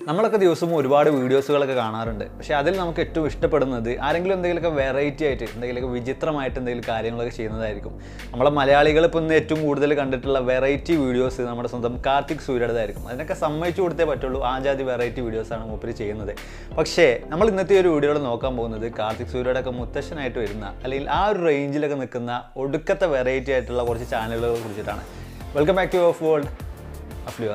നമ്മളൊക്കെ ദിവസവും ഒരുപാട് വീഡിയോസുകളൊക്കെ കാണാറുണ്ട് പക്ഷേ അതിൽ നമുക്ക് ഏറ്റവും ഇഷ്ടപ്പെടുന്നത് ആരെങ്കിലും എന്തെങ്കിലുമൊക്കെ വെറൈറ്റി ആയിട്ട് എന്തെങ്കിലുമൊക്കെ വിചിത്രമായിട്ട് എന്തെങ്കിലും കാര്യങ്ങളൊക്കെ ചെയ്യുന്നതായിരിക്കും നമ്മളെ മലയാളികൾ ഇപ്പോൾ ഇന്ന് ഏറ്റവും കൂടുതൽ കണ്ടിട്ടുള്ള വെറൈറ്റി വീഡിയോസ് നമ്മുടെ സ്വന്തം കാർത്തിക് സൂര്യയുടേതായിരിക്കും അതിനൊക്കെ സമ്മതിച്ചു കൊടുത്തേ പറ്റുള്ളൂ ആ ജാതി വെറൈറ്റി വീഡിയോസാണ് മൂപ്പര് ചെയ്യുന്നത് പക്ഷേ നമ്മൾ ഇന്നത്തെ ഒരു വീഡിയോയിൽ നോക്കാൻ പോകുന്നത് കാർത്തിക് സൂര്യയുടെ ഒക്കെ മുത്തശ്ശനായിട്ട് വരുന്ന അല്ലെങ്കിൽ ആ ഒരു റേഞ്ചിലൊക്കെ നിൽക്കുന്ന ഒടുക്കത്തെ വെറൈറ്റി ആയിട്ടുള്ള കുറച്ച് ചാനലുകളെ കുറിച്ചിട്ടാണ് welcome back to of world അഫ്ലിവർ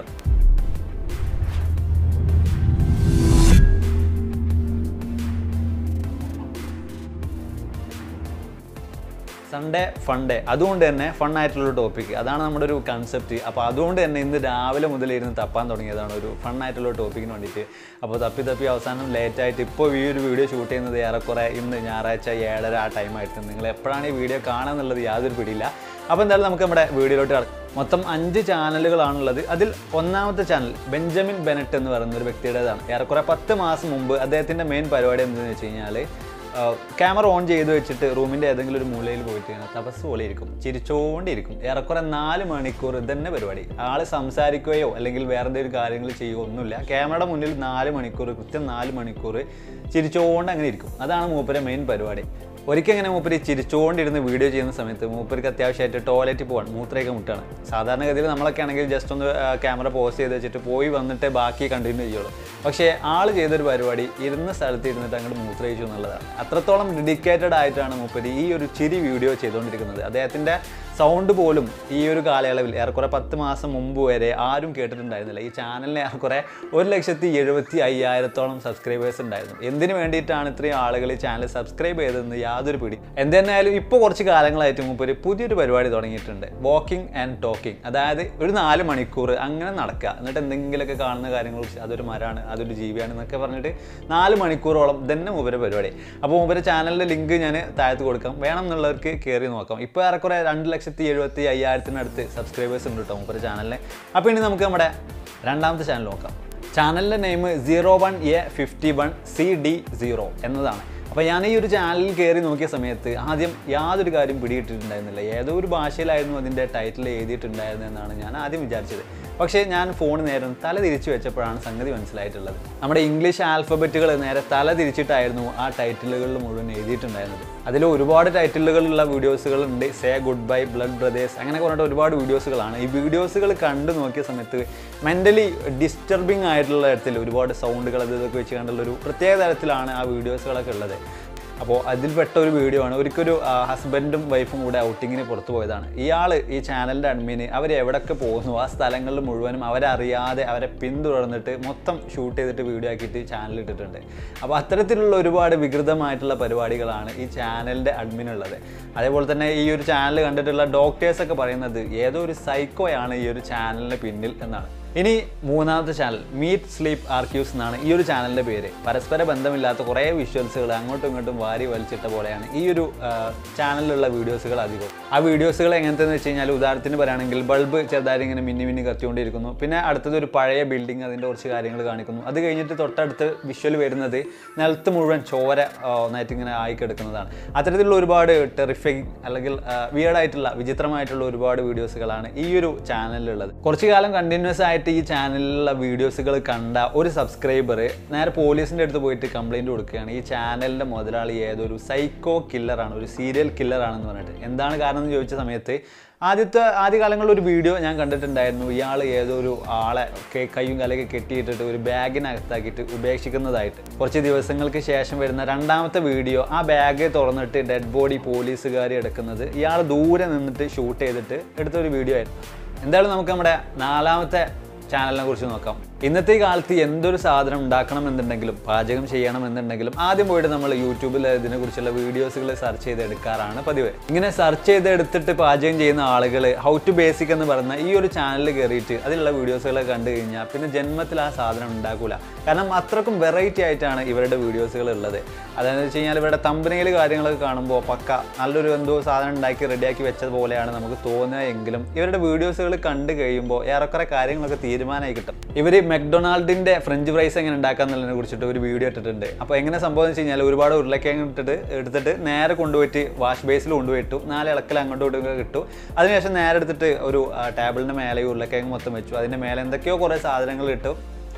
സൺഡേ ഫൺഡേ അതുകൊണ്ട് തന്നെ ഫൺ ആയിട്ടുള്ള ടോപ്പിക് അതാണ് നമ്മുടെ ഒരു കൺസെപ്റ്റ് അപ്പോൾ അതുകൊണ്ട് തന്നെ ഇന്ന് രാവിലെ മുതൽ ഇരുന്ന് തപ്പാൻ തുടങ്ങിയതാണ് ഒരു ഫൺ ആയിട്ടുള്ള ടോപ്പിക്കിന് വേണ്ടിയിട്ട് അപ്പോൾ തപ്പി തപ്പി അവസാനം ലേറ്റ് ആയിട്ട് ഇപ്പോൾ ഈ ഒരു വീഡിയോ ഷൂട്ട് ചെയ്യുന്നത് ഏറെക്കുറെ ഇന്ന് ഞായറാഴ്ച ഏഴര ആ ടൈമായിട്ട് നിങ്ങൾ എപ്പോഴാണ് ഈ വീഡിയോ കാണാന്നുള്ളത് യാതൊരു പിടിയില്ല അപ്പോൾ എന്തായാലും നമുക്ക് നമ്മുടെ വീഡിയോയിലോട്ട് കടക്കാം മൊത്തം അഞ്ച് ചാനലുകളാണുള്ളത് അതിൽ ഒന്നാമത്തെ ചാനൽ ബെഞ്ചമിൻ ബെനറ്റ് എന്ന് പറയുന്ന ഒരു വ്യക്തിയുടേതാണ് ഏറെക്കുറെ പത്ത് മാസം മുമ്പ് അദ്ദേഹത്തിൻ്റെ മെയിൻ പരിപാടി എന്തെന്ന് വെച്ച് കഴിഞ്ഞാൽ ക്യാമറ ഓൺ ചെയ്ത് വെച്ചിട്ട് റൂമിൻ്റെ ഏതെങ്കിലും ഒരു മൂലയിൽ പോയിട്ട് ഇങ്ങനെ തപസ് പോലെ ഇരിക്കും ചിരിച്ചോണ്ടിരിക്കും ഏറെക്കുറെ നാല് മണിക്കൂർ ഇതന്നെ പരിപാടി ആൾ സംസാരിക്കുകയോ അല്ലെങ്കിൽ വേറെ എന്തെങ്കിലും കാര്യങ്ങൾ ചെയ്യുകയോ ഒന്നുമില്ല ക്യാമറയുടെ മുന്നിൽ നാല് മണിക്കൂർ കൃത്യം നാല് മണിക്കൂർ ചിരിച്ചോണ്ട് അങ്ങനെ ഇരിക്കും അതാണ് മൂപ്പരെ മെയിൻ പരിപാടി ഒരിക്കൽ ഇങ്ങനെ മൂപ്പര് ചിരിച്ചുകൊണ്ടിരുന്ന് വീഡിയോ ചെയ്യുന്ന സമയത്ത് മൂപ്പർക്ക് അത്യാവശ്യമായിട്ട് ടോയ്ലറ്റിൽ പോകാൻ മൂത്രയൊക്കെ മുട്ടാണ് സാധാരണഗതിയിൽ നമ്മളൊക്കെ ആണെങ്കിൽ ജസ്റ്റ് ഒന്ന് ക്യാമറ പോസ്റ്റ് ചെയ്ത് വെച്ചിട്ട് പോയി വന്നിട്ട് ബാക്കി കണ്ടിന്യൂ ചെയ്യുള്ളൂ പക്ഷേ ആൾ ചെയ്തൊരു പരിപാടി ഇരുന്ന സ്ഥലത്ത് ഇരുന്നിട്ട് അങ്ങോട്ട് മൂത്രയിച്ചു എന്നുള്ളതാണ് അത്രത്തോളം ഡെഡിക്കേറ്റഡ് ആയിട്ടാണ് മൂപ്പര് ഈ ഒരു ചിരി വീഡിയോ ചെയ്തുകൊണ്ടിരിക്കുന്നത് അദ്ദേഹത്തിൻ്റെ സൗണ്ട് പോലും ഈ ഒരു കാലയളവിൽ ഏറെക്കുറെ പത്ത് മാസം മുമ്പ് വരെ ആരും കേട്ടിട്ടുണ്ടായിരുന്നില്ല ഈ ചാനലിന് ഏറെക്കുറെ ഒരു ലക്ഷത്തി എഴുപത്തി അയ്യായിരത്തോളം സബ്സ്ക്രൈബേഴ്സ് ഉണ്ടായിരുന്നു എന്തിനു വേണ്ടിയിട്ടാണ് ഇത്രയും ആളുകൾ ഈ ചാനൽ സബ്സ്ക്രൈബ് ചെയ്തതെന്ന് യാതൊരു പിടി എന്തെന്നായാലും ഇപ്പോൾ കുറച്ച് കാലങ്ങളായിട്ട് മുമ്പ് ഒരു പുതിയൊരു പരിപാടി തുടങ്ങിയിട്ടുണ്ട് വാക്കിംഗ് ആൻഡ് ടോക്കിംഗ് അതായത് ഒരു നാല് മണിക്കൂർ അങ്ങനെ നടക്കുക എന്നിട്ട് എന്തെങ്കിലുമൊക്കെ കാണുന്ന കാര്യങ്ങൾ കുറിച്ച് അതൊരു മരമാണ് അതൊരു ജീവിയാണ് എന്നൊക്കെ പറഞ്ഞിട്ട് നാല് മണിക്കൂറോളം തന്നെ മൂപ്പര് പരിപാടി അപ്പോൾ മൂപ്പര് ചാനലിൻ്റെ ലിങ്ക് ഞാൻ താഴത്ത് കൊടുക്കാം വേണം എന്നുള്ളവർക്ക് കയറി നോക്കാം ഇപ്പോൾ ഏറെക്കുറെ രണ്ട് ലക്ഷത്തി എഴുപത്തി അയ്യായിരത്തിനടുത്ത് സബ്സ്ക്രൈബേഴ്സ് ഉണ്ട് കേട്ടോ മൂപ്പര് ചാനലിന് അപ്പോൾ ഇനി നമുക്ക് നമ്മുടെ രണ്ടാമത്തെ ചാനൽ നോക്കാം ചാനലിൻ്റെ name zero one A fifty one C D zero എന്നതാണ് അപ്പോൾ ഞാൻ ഈ ഒരു ചാനലിൽ കയറി നോക്കിയ സമയത്ത് ആദ്യം യാതൊരു കാര്യം പിടിയിട്ടിട്ടുണ്ടായിരുന്നില്ല ഏതോ ഒരു ഭാഷയിലായിരുന്നു അതിൻ്റെ ടൈറ്റിൽ എഴുതിയിട്ടുണ്ടായിരുന്നതെന്നാണ് ഞാൻ ആദ്യം വിചാരിച്ചത് പക്ഷേ ഞാൻ ഫോൺ നേരെ തല തിരിച്ചു വെച്ചപ്പോഴാണ് സംഗതി മനസ്സിലായിട്ടുള്ളത് നമ്മുടെ ഇംഗ്ലീഷ് ആൽഫബറ്റുകൾ നേരെ തല തിരിച്ചിട്ടായിരുന്നു ആ ടൈറ്റിലുകളിൽ മുഴുവൻ എഴുതിയിട്ടുണ്ടായിരുന്നത് അതിൽ ഒരുപാട് ടൈറ്റിലുകളുള്ള വീഡിയോസുകൾ ഉണ്ട് say goodbye blood brothers അങ്ങനെ പറഞ്ഞിട്ട് ഒരുപാട് വീഡിയോസുകളാണ് ഈ വീഡിയോസുകൾ കണ്ടു നോക്കിയ സമയത്ത് മെൻ്റലി ഡിസ്റ്റർബിംഗ് ആയിട്ടുള്ള തരത്തിൽ ഒരുപാട് സൗണ്ടുകൾ അത് ഇതൊക്കെ വെച്ച് കണ്ടുള്ള ഒരു പ്രത്യേക തരത്തിലാണ് ആ വീഡിയോസുകളൊക്കെ ഉള്ളത് അപ്പോൾ അതിൽപ്പെട്ട ഒരു വീഡിയോ ആണ് ഒരിക്കലൊരു ഹസ്ബൻഡും വൈഫും കൂടെ ഔട്ടിങ്ങിന് പുറത്തു പോയതാണ് ഇയാൾ ഈ ചാനലിൻ്റെ അഡ്മിന് അവർ എവിടെയൊക്കെ പോകുന്നു ആ സ്ഥലങ്ങളിൽ മുഴുവനും അവരറിയാതെ അവരെ പിന്തുടർന്നിട്ട് മൊത്തം ഷൂട്ട് ചെയ്തിട്ട് വീഡിയോ ആക്കിയിട്ട് ചാനൽ ഇട്ടിട്ടുണ്ട് അപ്പോൾ അത്തരത്തിലുള്ള ഒരുപാട് വികൃതമായിട്ടുള്ള പരിപാടികളാണ് ഈ ചാനലിൻ്റെ അഡ്മിനുള്ളത് അതേപോലെ തന്നെ ഈ ഒരു ചാനൽ കണ്ടിട്ടുള്ള ഡോക്ടേഴ്സൊക്കെ പറയുന്നത് ഏതോ ഒരു സൈക്കോയാണ് ഈ ഒരു ചാനലിന് പിന്നിൽ എന്നാണ് ഇനി മൂന്നാമത്തെ ചാനൽ മീറ്റ് സ്ലീപ്പ് ആർക്യൂസ് എന്നാണ് ഈ ഒരു ചാനലിൻ്റെ പേര് പരസ്പര ബന്ധമില്ലാത്ത കുറേ വിഷ്വൽസുകൾ അങ്ങോട്ടും ഇങ്ങോട്ടും വാരി വലിച്ചിട്ട പോലെയാണ് ഈ ഒരു ചാനലിലുള്ള വീഡിയോസുകൾ അധികം ആ വീഡിയോസുകൾ എങ്ങനത്തെന്ന് വെച്ച് കഴിഞ്ഞാൽ ഉദാഹരണത്തിന് പറയുകയാണെങ്കിൽ ബൾബ് ചെറുതായിട്ട് ഇങ്ങനെ മിന്നി മിന്നി കത്തിക്കൊണ്ടിരിക്കുന്നു പിന്നെ അടുത്തത് ഒരു പഴയ ബിൽഡിംഗ് അതിൻ്റെ കുറച്ച് കാര്യങ്ങൾ കാണിക്കുന്നു അത് കഴിഞ്ഞിട്ട് തൊട്ടടുത്ത് വിഷ്വൽ വരുന്നത് നിലത്ത് മുഴുവൻ ചോര ഒന്നായിട്ട് ഇങ്ങനെ ആയിക്കെടുക്കുന്നതാണ് അത്തരത്തിലുള്ള ഒരുപാട് ടെറിഫിക് അല്ലെങ്കിൽ വിയർഡായിട്ടുള്ള വിചിത്രമായിട്ടുള്ള ഒരുപാട് വീഡിയോസുകളാണ് ഈ ഒരു ചാനലിലുള്ളത് കുറച്ച് കാലം കണ്ടിന്യൂസ് ആയിട്ട് ഈ ചാനലിലുള്ള വീഡിയോസുകൾ കണ്ട ഒരു സബ്സ്ക്രൈബർ നേരെ പോലീസിൻ്റെ അടുത്ത് പോയിട്ട് കംപ്ലൈൻറ്റ് കൊടുക്കുകയാണ് ഈ ചാനലിൻ്റെ മുതലാളി ഏതൊരു സൈക്കോ കില്ലറാണ് ഒരു സീരിയൽ കില്ലറാണെന്ന് പറഞ്ഞിട്ട് എന്താണ് കാരണം എന്ന് ചോദിച്ച സമയത്ത് ആദ്യത്തെ ആദ്യകാലങ്ങളിൽ ഒരു വീഡിയോ ഞാൻ കണ്ടിട്ടുണ്ടായിരുന്നു ഇയാൾ ഏതോ ഒരു ആളെ കെ- കയ്യും കലയൊക്കെ കെട്ടിയിട്ടിട്ട് ഒരു ബാഗിനകത്താക്കിയിട്ട് ഉപേക്ഷിക്കുന്നതായിട്ട് കുറച്ച് ദിവസങ്ങൾക്ക് ശേഷം വരുന്ന രണ്ടാമത്തെ വീഡിയോ ആ ബാഗ് തുറന്നിട്ട് ഡെഡ് ബോഡി പോലീസുകാർ എടുക്കുന്നത് ഇയാൾ ദൂരെ നിന്നിട്ട് ഷൂട്ട് ചെയ്തിട്ട് എടുത്തൊരു വീഡിയോ ആയിരുന്നു എന്തായാലും നമുക്ക് നമ്മുടെ നാലാമത്തെ ചാനലിനെ കുറിച്ച് നോക്കാം ഇന്നത്തെ ഈ കാലത്ത് എന്തൊരു സാധനം ഉണ്ടാക്കണം എന്നുണ്ടെങ്കിലും പാചകം ചെയ്യണം എന്നുണ്ടെങ്കിലും ആദ്യം പോയിട്ട് നമ്മൾ യൂട്യൂബിൽ ഇതിനെക്കുറിച്ചുള്ള വീഡിയോസുകൾ സെർച്ച് ചെയ്ത് എടുക്കാറാണ് പതിവ് ഇങ്ങനെ സെർച്ച് ചെയ്ത് എടുത്തിട്ട് പാചകം ചെയ്യുന്ന ആളുകൾ ഹൗ ടു ബേസിക് എന്ന് പറയുന്ന ഈ ഒരു ചാനലിൽ കയറിയിട്ട് അതിലുള്ള വീഡിയോസുകളൊക്കെ കണ്ടു കഴിഞ്ഞാൽ പിന്നെ ജന്മത്തിൽ ആ സാധനം ഉണ്ടാക്കൂല കാരണം അത്രക്കും വെറൈറ്റി ആയിട്ടാണ് ഇവരുടെ വീഡിയോസുകൾ ഉള്ളത് അതെന്ന് വെച്ച് കഴിഞ്ഞാൽ ഇവരുടെ തമ്പനയിൽ കാര്യങ്ങളൊക്കെ കാണുമ്പോൾ പക്ക നല്ലൊരു എന്തോ സാധനം ഉണ്ടാക്കി റെഡിയാക്കി വെച്ചത് പോലെയാണ് നമുക്ക് തോന്നുക എങ്കിലും ഇവരുടെ വീഡിയോസുകൾ കണ്ടു കഴിയുമ്പോൾ ഏറെക്കുറെ കാര്യങ്ങളൊക്കെ തീരുമാനമായി കിട്ടും ഇവർ മെക്ഡൊണാൾഡിൻ്റെ ഫ്രഞ്ച് ഫ്രൈസ് എങ്ങനെ ഉണ്ടാക്കാന്നുള്ളതിനെ കുറിച്ചിട്ട് ഒരു വീഡിയോ ഇട്ടിട്ടുണ്ട് അപ്പോൾ എങ്ങനെ സംഭവം എന്ന് വെച്ച് കഴിഞ്ഞാൽ ഒരുപാട് ഉരുളക്കിഴങ്ങ് ഇട്ടിട്ട് എടുത്തിട്ട് നേരെ കൊണ്ടുപോയിട്ട് വാഷ് ബേസിൽ കൊണ്ടുപോയിട്ടു നാല് ഇളക്കൽ അങ്ങോട്ടും ഇങ്ങോട്ടും കിട്ടും അതിനുശേഷം നേരെ എടുത്തിട്ട് ഒരു ടേബിളിൻ്റെ മേലെ ഈ ഉരുളക്കിഴങ്ങ് മൊത്തം വെച്ചു അതിൻ്റെ മേലെ എന്തൊക്കെയോ കുറേ സാധനങ്ങൾ ഇട്ടു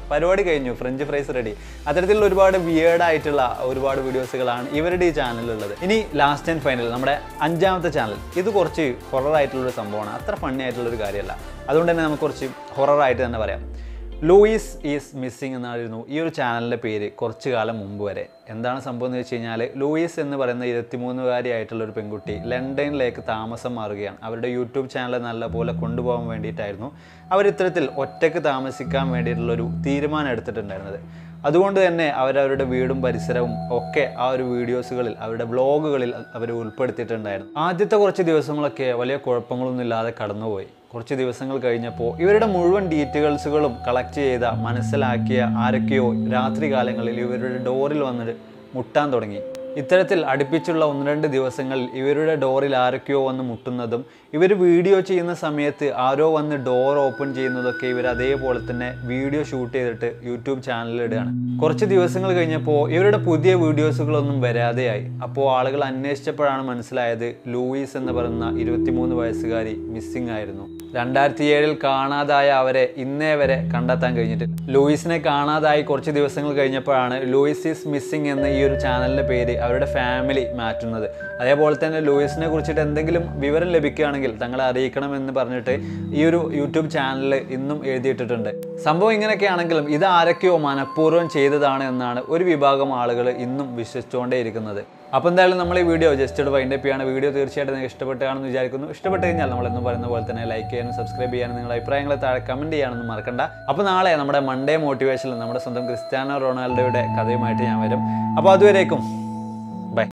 പരിപാടി കഴിഞ്ഞു ഫ്രഞ്ച് ഫ്രൈസ് റെഡി അത്തരത്തിലുള്ള ഒരുപാട് വിയേർഡ് ആയിട്ടുള്ള ഒരുപാട് വീഡിയോസുകളാണ് ഇവരുടെ ഈ ചാനലിലുള്ളത് ഇനി ലാസ്റ്റ് ആൻഡ് ഫൈനൽ നമ്മുടെ അഞ്ചാമത്തെ ചാനൽ ഇത് കുറച്ച് ഹൊറർ ആയിട്ടുള്ളൊരു സംഭവമാണ് അത്ര ഫണ്ണി ആയിട്ടുള്ളൊരു കാര്യമല്ല അതുകൊണ്ട് തന്നെ നമുക്ക് കുറച്ച് ഹൊറർ ആയിട്ട് തന്നെ പറയാം ലൂയിസ് ഈസ് മിസ്സിങ് എന്നായിരുന്നു ഈ ഒരു ചാനലിൻ്റെ പേര് കുറച്ച് കാലം മുമ്പ് വരെ എന്താണ് സംഭവം എന്ന് വെച്ച് കഴിഞ്ഞാൽ ലൂയിസ് എന്ന് പറയുന്ന ഇരുപത്തിമൂന്നുകാരിയായിട്ടുള്ള ഒരു പെൺകുട്ടി ലണ്ടനിലേക്ക് താമസം മാറുകയാണ് അവരുടെ യൂട്യൂബ് ചാനൽ നല്ലപോലെ കൊണ്ടുപോകാൻ വേണ്ടിയിട്ടായിരുന്നു അവർ ഇത്തരത്തിൽ ഒറ്റയ്ക്ക് താമസിക്കാൻ വേണ്ടിയിട്ടുള്ളൊരു തീരുമാനം എടുത്തിട്ടുണ്ടായിരുന്നത് അതുകൊണ്ട് തന്നെ അവരവരുടെ വീടും പരിസരവും ഒക്കെ ആ ഒരു വീഡിയോസുകളിൽ അവരുടെ വ്ളോഗുകളിൽ അവർ ഉൾപ്പെടുത്തിയിട്ടുണ്ടായിരുന്നു ആദ്യത്തെ കുറച്ച് ദിവസങ്ങളൊക്കെ വലിയ കുഴപ്പങ്ങളൊന്നും ഇല്ലാതെ കടന്നുപോയി കുറച്ച് ദിവസങ്ങൾ കഴിഞ്ഞപ്പോൾ ഇവരുടെ മുഴുവൻ ഡീറ്റെയിൽസുകളും കളക്ട് ചെയ്ത മനസ്സിലാക്കിയ ആരൊക്കെയോ രാത്രി കാലങ്ങളിൽ ഇവരുടെ ഡോറിൽ വന്നിട്ട് മുട്ടാൻ തുടങ്ങി ഇത്തരത്തിൽ അടുപ്പിച്ചുള്ള ഒന്ന് രണ്ട് ദിവസങ്ങളിൽ ഇവരുടെ ഡോറിൽ ആരൊക്കെയോ വന്ന് മുട്ടുന്നതും ഇവർ വീഡിയോ ചെയ്യുന്ന സമയത്ത് ആരോ വന്ന് ഡോർ ഓപ്പൺ ചെയ്യുന്നതൊക്കെ ഇവർ അതേപോലെ തന്നെ വീഡിയോ ഷൂട്ട് ചെയ്തിട്ട് യൂട്യൂബ് ചാനലിൽ ഇടുകയാണ് കുറച്ച് ദിവസങ്ങൾ കഴിഞ്ഞപ്പോൾ ഇവരുടെ പുതിയ വീഡിയോസുകളൊന്നും വരാതെയായി അപ്പോൾ ആളുകൾ അന്വേഷിച്ചപ്പോഴാണ് മനസ്സിലായത് ലൂയിസ് എന്ന് പറയുന്ന ഇരുപത്തിമൂന്ന് വയസ്സുകാരി മിസ്സിംഗ് ആയിരുന്നു രണ്ടായിരത്തി ഏഴിൽ കാണാതായ അവരെ ഇന്നേ വരെ കണ്ടെത്താൻ കഴിഞ്ഞിട്ടില്ല ലൂയിസിനെ കാണാതായി കുറച്ച് ദിവസങ്ങൾ കഴിഞ്ഞപ്പോഴാണ് ലൂയിസ് ഈസ് മിസ്സിംഗ് എന്ന ഈ ഒരു ചാനലിൻ്റെ പേര് അവരുടെ ഫാമിലി മാറ്റുന്നത് അതേപോലെ തന്നെ ലൂയിസിനെ കുറിച്ചിട്ട് എന്തെങ്കിലും വിവരം ലഭിക്കുകയാണെങ്കിൽ തങ്ങളെ അറിയിക്കണമെന്ന് പറഞ്ഞിട്ട് ഈ ഒരു യൂട്യൂബ് ചാനലിൽ ഇന്നും എഴുതിയിട്ടിട്ടുണ്ട് സംഭവം ഇങ്ങനെയൊക്കെയാണെങ്കിലും ഇത് ആരൊക്കെയോ മനഃപൂർവ്വം ചെയ്തതാണ് എന്നാണ് ഒരു വിഭാഗം ആളുകൾ ഇന്നും വിശ്വസിച്ചുകൊണ്ടേയിരിക്കുന്നത് അപ്പോൾ എന്തായാലും നമ്മൾ ഈ വീഡിയോ ജസ്റ്റ് ഒരു വൈൻഡപ്പ് ചെയ്യാണ് വീഡിയോ തീർച്ചയായിട്ടും നിങ്ങൾക്ക് ഇഷ്ടപ്പെട്ടാണെന്ന് വിചാരിക്കുന്നു ഇഷ്ടപ്പെട്ട് കഴിഞ്ഞാൽ നമ്മൾ എന്ന് പറയുന്ന പോലെ തന്നെ ലൈക്ക് ചെയ്യാനും സബ്സ്ക്രൈബ് ചെയ്യാനും നിങ്ങളുടെ അഭിപ്രായങ്ങളെ താഴെ കമൻറ്റ് ചെയ്യാനൊന്നും മറക്കണ്ട അപ്പോൾ നാളെ നമ്മുടെ മൺഡേ മോട്ടിവേഷനിൽ നമ്മുടെ സ്വന്തം ക്രിസ്ത്യാനോ റൊണാൾഡോയുടെ കഥയുമായിട്ട് ഞാൻ വരും അപ്പോൾ അതുവരേക്കും